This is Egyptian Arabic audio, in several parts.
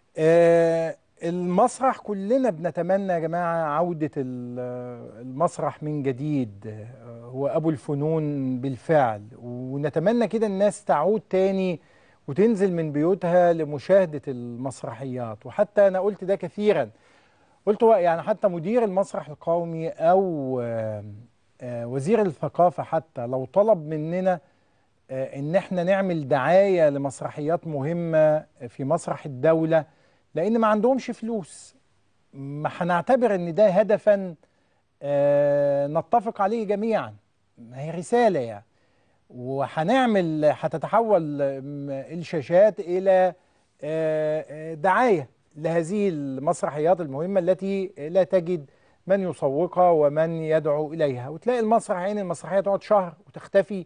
آه، المسرح كلنا بنتمنى يا جماعة عودة ال- المسرح من جديد آه، هو أبو الفنون بالفعل ونتمنى كده الناس تعود تاني وتنزل من بيوتها لمشاهدة المسرحيات وحتى أنا قلت ده كثيرا قلت هو يعني حتى مدير المسرح القومي أو آه، آه، وزير الثقافة حتى لو طلب مننا آه، ان احنا نعمل دعاية لمسرحيات مهمة في مسرح الدولة لان ما عندهمش فلوس ما هنعتبر ان ده هدفا آه، نتفق عليه جميعا ما هي رسالة يعني وهنعمل هتتحول آم، الشاشات الى آه، آه، دعاية لهذه المسرحيات المهمة التي لا تجد من يسوقها ومن يدعو إليها وتلاقي المسرح عين المسرحية تقعد شهر وتختفي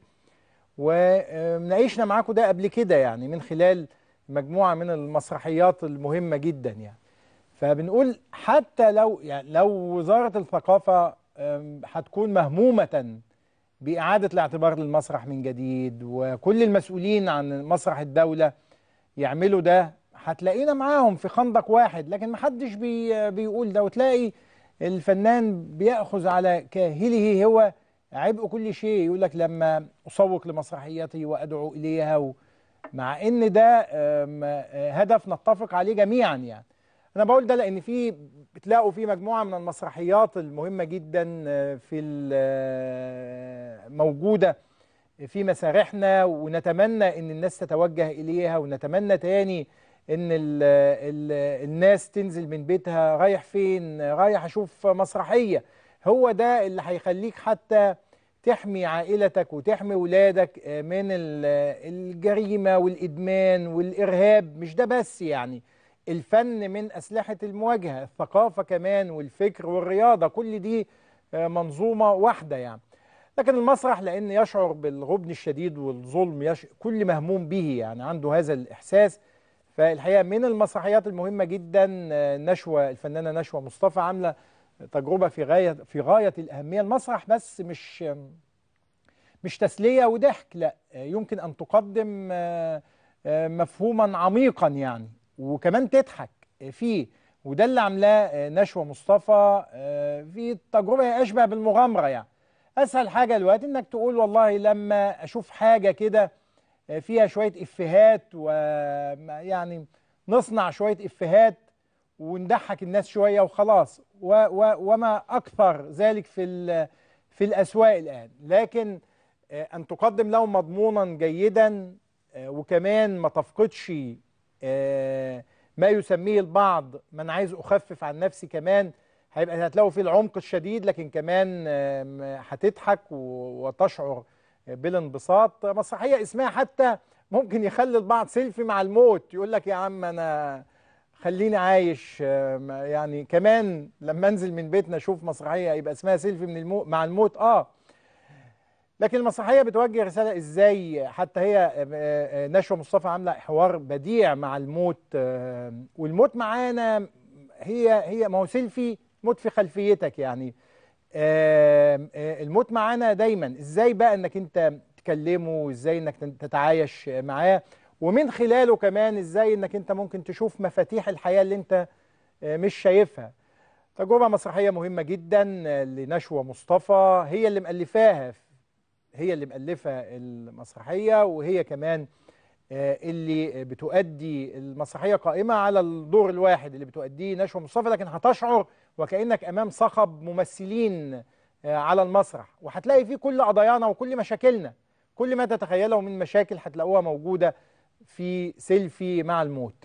وناقشنا معاكم ده قبل كده يعني من خلال مجموعة من المسرحيات المهمة جدا يعني فبنقول حتى لو يعني لو وزارة الثقافة أم، هتكون مهمومة بإعادة الاعتبار للمسرح من جديد وكل المسؤولين عن مسرح الدولة يعملوا ده هتلاقينا معاهم في خندق واحد لكن محدش بي بيقول ده وتلاقي الفنان بيأخذ على كاهله هو عبء كل شيء يقول لك لما أسوق لمسرحيتي وأدعو إليها و... مع إن ده أم، آه، هدف نتفق عليه جميعا يعني أنا بقول ده لأن في بتلاقوا في مجموعة من المسرحيات المهمة جدا آه، في ال- آه، موجودة في مسارحنا ونتمنى ان الناس تتوجه اليها ونتمنى تاني ان ال ال الناس تنزل من بيتها رايح فين رايح اشوف مسرحية هو ده اللي هيخليك حتى تحمي عائلتك وتحمي ولادك آه، من ال- الجريمة والإدمان والإرهاب مش ده بس يعني الفن من أسلحة المواجهة الثقافة كمان والفكر والرياضة كل دي آه، منظومة واحدة يعني لكن المسرح لأن يشعر بالغبن الشديد والظلم يش... كل مهموم به يعني عنده هذا الإحساس فالحقيقة من المسرحيات المهمة جدا آه، نشوى الفنانة نشوى مصطفى عاملة تجربة في غاية في غاية الأهمية المسرح بس مش مش تسلية وضحك لا آه، يمكن أن تقدم آه، آه، مفهوما عميقا يعني وكمان تضحك آه، فيه وده اللي عاملاه آه، نشوى مصطفى آه، في تجربة أشبه بالمغامرة يعني اسهل حاجه دلوقتي انك تقول والله لما اشوف حاجه كده فيها شويه افيهات ويعني نصنع شويه افيهات ونضحك الناس شويه وخلاص و و وما اكثر ذلك في ال- في الاسواق الان لكن آه، ان تقدم لهم مضمونا جيدا آه، وكمان ما تفقدش آه، ما يسميه البعض ما انا عايز اخفف عن نفسي كمان هيبقى هتلاقوا فيه العمق الشديد لكن كمان آم، هتضحك و- وتشعر بالانبساط مسرحيه اسمها حتى ممكن يخلي البعض سيلفي مع الموت يقول لك يا عم انا خليني عايش آم، يعني كمان لما انزل من بيتنا اشوف مسرحيه يبقى اسمها سيلفي من الموت مع الموت اه لكن المسرحيه بتوجه رساله ازاي حتى هي آه، آه، نشوى مصطفى عامله حوار بديع مع الموت آه، والموت معانا هي هي ما هو سيلفي موت في خلفيتك يعني آه، آه، الموت معانا دايما ازاي بقى انك انت تكلمه وازاي انك تن- تتعايش معاه ومن خلاله كمان ازاي انك انت ممكن تشوف مفاتيح الحياه اللي انت آه، مش شايفها تجربه مسرحيه مهمه جدا آه، لنشوى مصطفى هي اللي مؤلفاها هي اللي مؤلفه المسرحيه وهي كمان آه، اللي بتؤدي المسرحيه قائمه على الدور الواحد اللي بتؤديه نشوى مصطفى لكن هتشعر وكانك امام صخب ممثلين آه، على المسرح وهتلاقي فيه كل قضايانا وكل مشاكلنا كل ما تتخيله من مشاكل هتلاقوها موجوده في سيلفي مع الموت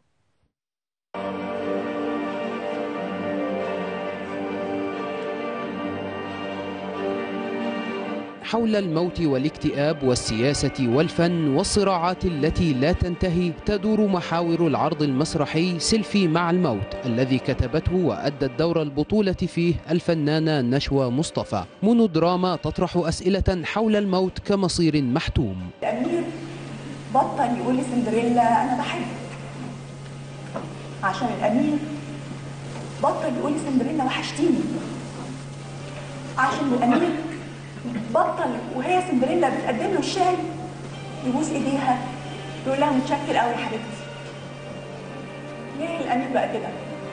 حول الموت والاكتئاب والسياسة والفن والصراعات التي لا تنتهي تدور محاور العرض المسرحي سيلفي مع الموت الذي كتبته وأدت دور البطولة فيه الفنانة نشوى مصطفى مونودراما تطرح أسئلة حول الموت كمصير محتوم الأمير بطل يقول لسندريلا أنا بحبك عشان الأمير بطل يقول لسندريلا وحشتيني عشان الأمير بطل وهي سندريلا بتقدم له الشاي يبوس ايديها يقول لها متشكر قوي يا حبيبتي ياه الامير بقى كده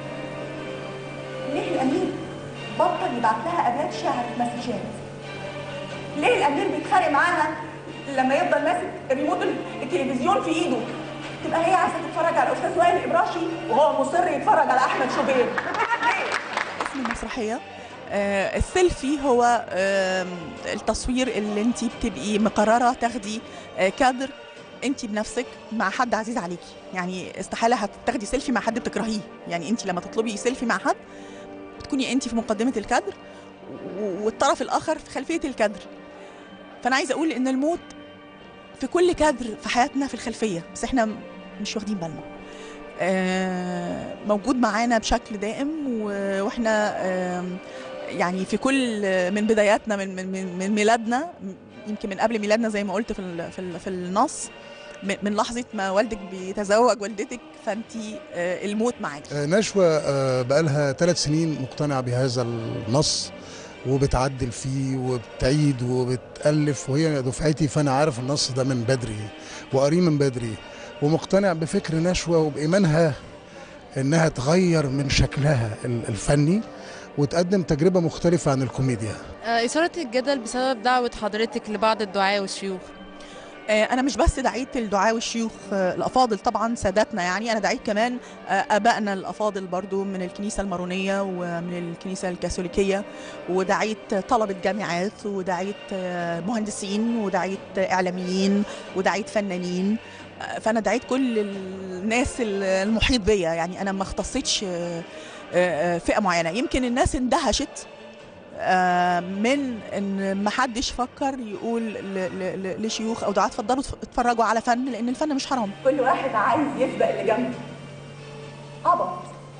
ليه الامير بطل يبعت لها ابيات شعر في مسجات ليه الامير بيتخانق معاها لما يفضل ماسك ريموت التلفزيون في ايده تبقى هي عايزه تتفرج على الاستاذ وائل الابراشي وهو مصر يتفرج على احمد شوبير ليه اسم المسرحيه آه، السيلفي هو آم، التصوير اللي انت بتبقي مقرره تاخدي آه، كادر انت بنفسك مع حد عزيز عليكي يعني استحاله هتاخدي سيلفي مع حد بتكرهيه يعني انت لما تطلبي سيلفي مع حد بتكوني انت في مقدمه الكادر و- والطرف الاخر في خلفيه الكادر فانا عايزه اقول ان الموت في كل كادر في حياتنا في الخلفيه بس احنا مش واخدين بالنا آه، موجود معانا بشكل دائم و- واحنا آم، يعني في كل من بداياتنا من من من, من ميلادنا يمكن من قبل ميلادنا زي ما قلت في ال- في ال- في النص من من لحظه ما والدك بيتزوج والدتك فانت الموت معاكي آه، نشوى آه، بقالها ثلاث سنين مقتنعة بهذا النص وبتعدل فيه وبتعيد وبتألف وهي دفعتي فأنا عارف النص ده من بدري وقريه من بدري ومقتنع بفكر نشوى وبإيمانها إنها تغير من شكلها ال- الفني وتقدم تجربة مختلفة عن الكوميديا آه، إثارة الجدل بسبب دعوة حضرتك لبعض الدعاة والشيوخ آه، انا مش بس دعيت الدعاة والشيوخ آه، الافاضل طبعا ساداتنا يعني انا دعيت كمان آه، ابائنا الافاضل برضو من الكنيسه المارونيه ومن الكنيسه الكاثوليكيه ودعيت طلبه جامعات ودعيت آه، مهندسين ودعيت اعلاميين ودعيت فنانين آه، فانا دعيت كل الناس المحيط بيا يعني انا ما اختصتش آه، آه، فئه معينه يمكن الناس اندهشت آه، من ان ما حدش فكر يقول ل- ل- ل- لشيوخ او دعاة اتفضلوا اتفرجوا على فن لان الفن مش حرام كل واحد عايز يسبق اللي جنبه عبط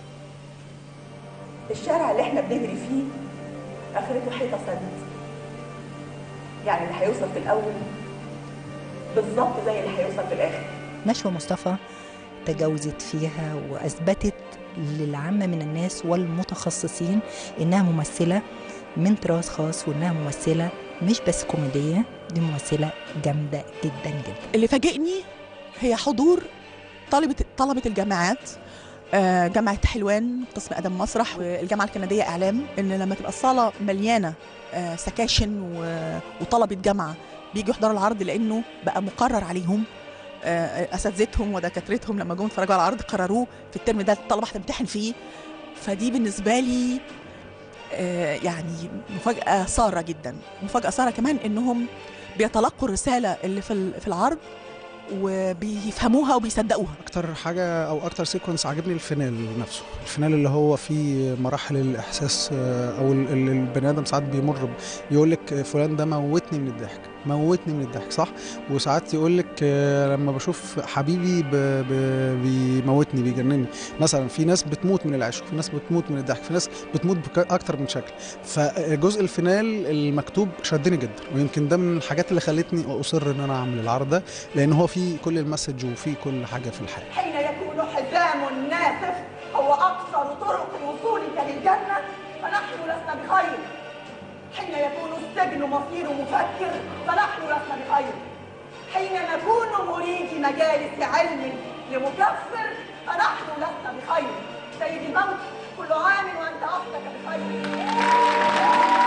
الشارع اللي احنا بنجري فيه اخرته حيطه سد يعني اللي هيوصل في الاول بالظبط زي اللي هيوصل في الاخر نشوى مصطفى تجاوزت فيها واثبتت للعامه من الناس والمتخصصين انها ممثله من طراز خاص وانها ممثله مش بس كوميديه دي ممثله جامده جدا جدا اللي فاجئني هي حضور طلبة طلبة الجامعات آه، جامعة حلوان قسم أدب مسرح والجامعة الكندية إعلام إن لما تبقى الصالة مليانة آه، سكاشن و- وطلبة جامعة بيجوا يحضروا العرض لأنه بقى مقرر عليهم آه، أساتذتهم ودكاترتهم لما جم يتفرجوا على العرض قرروه في الترم ده الطلبة هتمتحن فيه فدي بالنسبة لي آه، يعني مفاجأة سارة جدا مفاجأة سارة كمان إنهم بيتلقوا الرسالة اللي في ال- في العرض وبيفهموها وبيصدقوها اكتر حاجه او اكتر سيكونس عجبني الفينال نفسه الفينال اللي هو فيه مراحل الاحساس آه، او ال- ال- البني ادم ساعات بيمر ب- يقول لك فلان ده موتني من الضحك موتني من الضحك صح وساعات يقول لك آه، لما بشوف حبيبي ب- ب- بيموتني بيجنني مثلا في ناس بتموت من العشق في ناس بتموت من الضحك في ناس بتموت بك- اكتر من شكل فجزء الفينال المكتوب شدني جدا ويمكن ده من الحاجات اللي خلتني اصر ان انا اعمل العرض ده لان هو فيه كل المسج وفيه كل حاجه في الحياه حين يكون حزام ناسف هو أقصر طرق وصولك للجنة فنحن لسنا بخير حين يكون السجن مصير مفكر فنحن لسنا بخير حين نكون مريد مجالس علم لمكفر فنحن لسنا بخير سيدي الموت كل عام وأنت أصلك بخير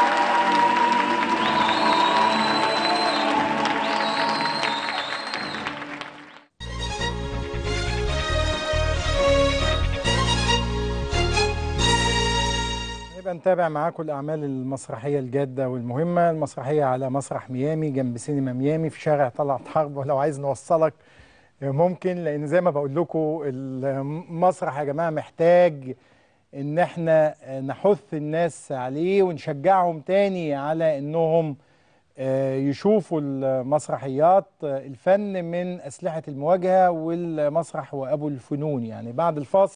نبقى نتابع معاكم الأعمال المسرحية الجادة والمهمة المسرحية على مسرح ميامي جنب سينما ميامي في شارع طلعت حرب ولو عايز نوصلك ممكن لأن زي ما بقول لكم المسرح يا جماعة محتاج إن احنا نحث الناس عليه ونشجعهم تاني على إنهم آه، يشوفوا المسرحيات آه، الفن من أسلحة المواجهة والمسرح وأبو الفنون يعني بعد الفاصل